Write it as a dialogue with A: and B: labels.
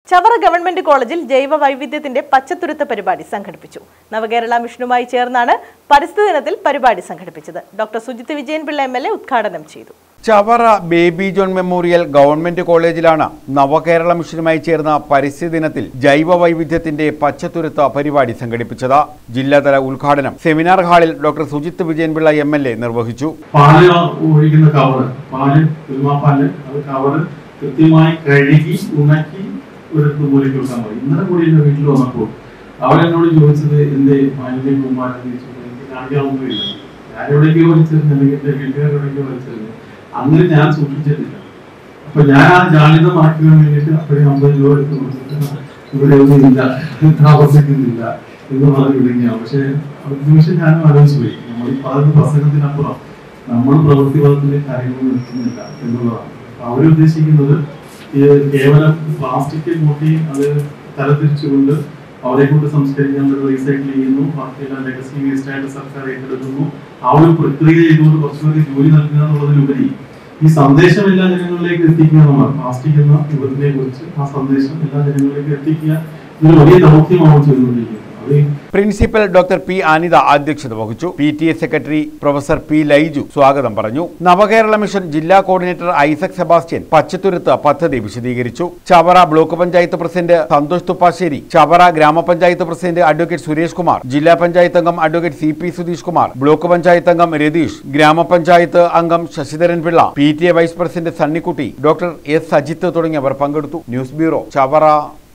A: Chavara government കോളേജിൽ ജൈവ വൈവിധ്യത്തിന്റെ പച്ചത്തുരുത്ത് പരിപാടി സംഘടിപ്പിച്ചു നവകേരള മിഷനുമായി ചേർന്നാണ് പരിസ്ഥിതി ദിനത്തിൽ പരിപാടി സംഘടിപ്പിച്ചത് doctor Sujith Vijayanpillai M L A ഉദ്ഘാടനം ചെയ്തു
B: ചവറ ബേബി ജോൺ മെമ്മോറിയൽ ഗവൺമെന്റ് കോളേജിലാണ് നവകേരള മിഷനുമായി ചേർന്ന പരിസ്ഥിതി ദിനത്തിൽ ജൈവ വൈവിധ്യത്തിന്റെ പച്ചത്തുരുത്ത പരിപാടി സംഘടിപ്പിച്ചത് ജില്ലാതല ഉദ്ഘാടനം സെമിനാർ ഹാളിൽ doctor Sujith Vijayanpillai M L A നിർവഹിച്ചു
C: പാല് ഒഴിക്കുന്ന കവറ് പാല് ഉൽമാപ്പാല് അത് കവറ് കൃത്യമായി കഴുകി ഉണക്കി ഒരിടത്ത് മൂലയ്ക്ക് വെക്കാൻ മതി ഇന്നലെ കൂടി എന്റെ വീട്ടിൽ വന്നപ്പോൾ അവരെന്നോട് ചോദിച്ചത് എന്റെ മാലിന്യ കുമാരൻ എനിക്ക് കാണിക്കാനൊന്നുമില്ല ഞാൻ എവിടേക്കോ വലിച്ചെറിഞ്ഞു അല്ലെങ്കിൽ എന്റെ വീട്ടുകാർ എവിടേക്കോ വലിച്ചെറിഞ്ഞു അങ്ങനെ ഞാൻ സൂക്ഷിച്ചിട്ടില്ല അപ്പൊ ഞാൻ ആ ജാളിതമാക്കാൻ വേണ്ടിയിട്ട് അപ്പോഴേ അമ്പത് രൂപ എടുത്ത് കൊടുത്തിട്ട് ഇവിടെ ഒന്നും ഇല്ല താമസിക്കുന്നില്ല എന്ന് പറഞ്ഞ് വിടുകയാണ് പക്ഷെ ഒരു നിമിഷം ഞാനും ആലോചിച്ചു പോയി നമ്മൾ ഈ പറയുന്ന പ്രസംഗത്തിനപ്പുറം നമ്മൾ പ്രവൃത്തി പദത്തിന്റെ കാര്യങ്ങൾ നിൽക്കുന്നില്ല എന്നുള്ളതാണ് അപ്പൊ അവരുദ്ദേശിക്കുന്നത് ഈ കേവലം പ്ലാസ്റ്റിക് കൂട്ടി അത് തരംതിരിച്ചുകൊണ്ട് അവരെ കൊണ്ട് സംസ്കരിക്കാൻ റീസൈക്കിൾ ചെയ്യുന്നു ബാക്കിയെല്ലാം ലെഗസി വേസ്റ്റ് ആയിട്ട് സർക്കാർ ഏറ്റെടുക്കുന്നു ആ ഒരു പ്രക്രിയ ചെയ്തുകൊണ്ട് കുറച്ചുപേർക്ക് ജോലി നൽകുക എന്നുള്ളതിലുപരി ഈ സന്ദേശം എല്ലാ ജനങ്ങളിലേക്ക് എത്തിക്കുക എന്നുള്ളതാണ് പ്ലാസ്റ്റിക് എന്ന വിപത്തിനെ കുറിച്ച് ആ സന്ദേശം എല്ലാ ജനങ്ങളിലേക്ക് എത്തിക്കുക ഇതൊരു വലിയ ദൗത്യമാണ് ചെയ്തുകൊണ്ടിരിക്കുന്നത് അത് ഈ
B: പ്രിൻസിപ്പൽ ഡോക്ടർ പി അനിത അധ്യക്ഷത വഹിച്ചു P T A secretary professor P Laiju സ്വാഗതം പറഞ്ഞു നവകേരള മിഷൻ ജില്ലാ കോർഡിനേറ്റർ ഐസക് സെബാസ്റ്റ്യൻ പച്ചത്തുരുത്ത് പദ്ധതി വിശദീകരിച്ചു ചവറ ബ്ലോക്ക് പഞ്ചായത്ത് പ്രസിഡന്റ് സന്തോഷ് തുപ്പാശ്ശേരി ചവറ ഗ്രാമപഞ്ചായത്ത് പ്രസിഡന്റ് അഡ്വക്കേറ്റ് സുരേഷ് കുമാർ ജില്ലാ പഞ്ചായത്ത് അംഗം advocate C P Sudheesh Kumar block panchayat അംഗം രതീഷ് ഗ്രാമപഞ്ചായത്ത് അംഗം Sasidharan Pillai P T A vice president Sunnykutty doctor S Sajith തുടങ്ങിയവർ പങ്കെടുത്തു ന്യൂസ് ബ്യൂറോ ചവറ